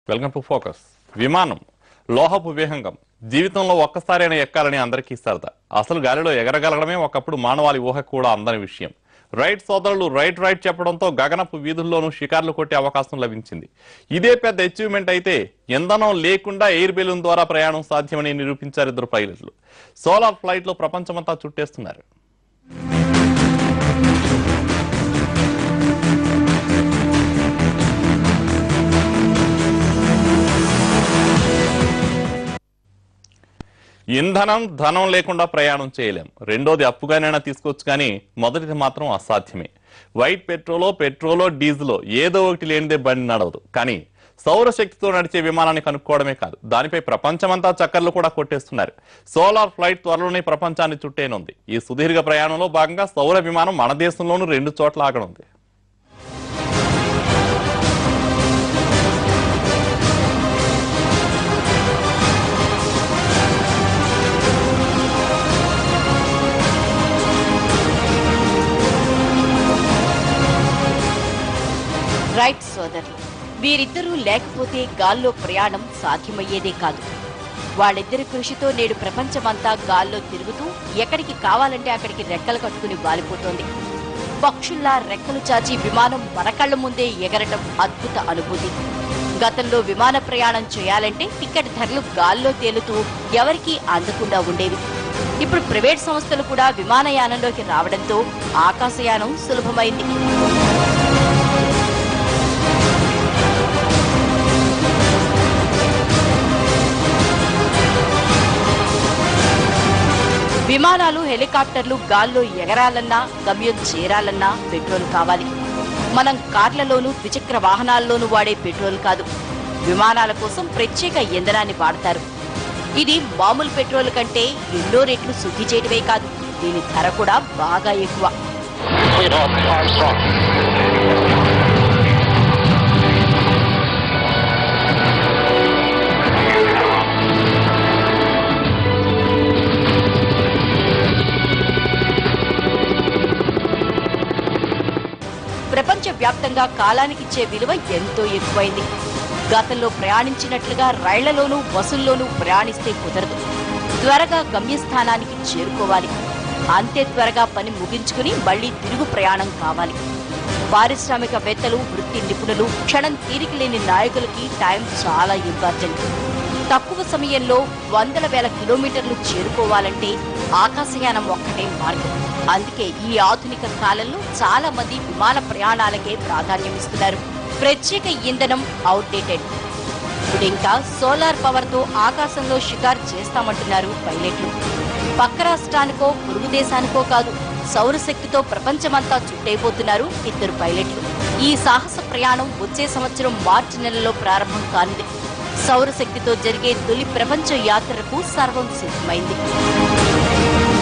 Welcome to focus విమానం లోహపు విహంగం జీవితంలో ఒక్కసారైనా ఎక్కాలని అందరికీ సరదా అసలు గాలిలో ఎగరగలగడమే ఒకప్పుడు మానవాళి ఊహ కూడా అందని విషయం రైట్ సోదరులు రైట్ రైట్ చెప్పడంతో గగనపు వీధుల్లోనూ షికార్లు కొట్టే అవకాశం లభించింది ఇదే పెద్ద అచీవ్మెంట్ అయితే ఇంధనం లేకుండా ఎయిర్ బెలూన్ ద్వారా ప్రయాణం సాధ్యమని నిరూపించారు ఇద్దరు పైలట్లు సోలార్ ఫ్లైట్ లో ప్రపంచమంతా చుట్టేస్తున్నారు ఇంధనం ధనం లేకుండా ప్రయాణం చేయలేం రెండోది అప్పుగానైనా తీసుకోవచ్చు కానీ మొదటిది మాత్రం అసాధ్యమే వైట్ పెట్రోలో పెట్రోలో డీజిలో ఏదో ఒకటి లేనిదే బండి నడవదు కానీ సౌరశక్తితో నడిచే విమానాన్ని కనుక్కోవడమే కాదు దానిపై ప్రపంచమంతా చక్కర్లు కూడా కొట్టేస్తున్నారు సోలార్ ఫ్లైట్ త్వరలోనే ప్రపంచాన్ని చుట్టేనుంది ఈ సుదీర్ఘ ప్రయాణంలో భాగంగా సౌర విమానం మన దేశంలోనూ రెండు చోట్ల ఆగనుంది రైట్ సోదరులు వీరిద్దరూ లేకపోతే గాల్లో ప్రయాణం సాధ్యమయ్యేదే కాదు వాళ్ళిద్దరి కృషితో నేడు ప్రపంచమంతా గాల్లో తిరుగుతూ ఎక్కడికి కావాలంటే అక్కడికి రెక్కలు కట్టుకుని వాలిపోతోంది పక్షుల్లా రెక్కలు చాచి విమానం మన కళ్ళ ముందే ఎగరటం అద్భుత అనుభూతి గతంలో విమాన ప్రయాణం చేయాలంటే టికెట్ ధరలు గాల్లో తేలుతూ ఎవరికీ అందకుండా ఉండేవి ఇప్పుడు ప్రైవేట్ సంస్థలు కూడా విమానయానంలోకి రావడంతో ఆకాశయానం సులభమైంది విమానాలు హెలికాప్టర్లు గాల్లో ఎగరాలన్నా గమ్యం చేరాలన్నా పెట్రోల్ కావాలి మనం కార్లలోనూ ద్విచక్ర వాహనాల్లోనూ వాడే పెట్రోల్ కాదు విమానాల కోసం ప్రత్యేక ఇంధనాన్ని వాడతారు ఇది మామూలు పెట్రోల్ కంటే ఎన్నో రెట్లు శుద్ధి చేయడమే కాదు దీని ధర కూడా బాగా ఎక్కువ Lead off Armstrong. ప్రపంచ వ్యాప్తంగా కాలానికిచ్చే విలువ ఎంతో ఎక్కువైంది గతంలో ప్రయాణించినట్లుగా రైళ్లలోనూ బస్సుల్లోనూ ప్రయాణిస్తే కుదరదు త్వరగా గమ్యస్థానానికి చేరుకోవాలి అంతే త్వరగా పని ముగించుకుని మళ్లీ తిరుగు ప్రయాణం కావాలి పారిశ్రామికవేత్తలు వృత్తి నిపుణులు క్షణం తీరిక లేని నాయకులకి టైం చాలా ఇంపార్టెంట్ తక్కువ సమయంలో వందల వేల కిలోమీటర్లు చేరుకోవాలంటే ఆకాశయానం ఒక్కటే మార్గం అందుకే ఈ ఆధునిక కాలంలో చాలా మంది విమాన ప్రయాణాలకే ప్రాధాన్యం ఇస్తున్నారు ప్రత్యేక ఇంధనం అవుట్డేటెడ్ ఇప్పుడు ఇంకా సోలార్ పవర్ తో ఆకాశంలో షికారు చేస్తామంటున్నారు పైలట్లు పక్క రాష్ట్రానికో పొరుగు దేశానికో కాదు సౌరశక్తితో ప్రపంచమంతా చుట్టైపోతున్నారు ఇద్దరు పైలట్లు ఈ సాహస ప్రయాణం వచ్చే సంవత్సరం మార్చి నెలలో ప్రారంభం కానుంది సౌరశక్తితో జరిగే తొలి ప్రపంచ యాత్రకు సర్వం సిద్ధమైంది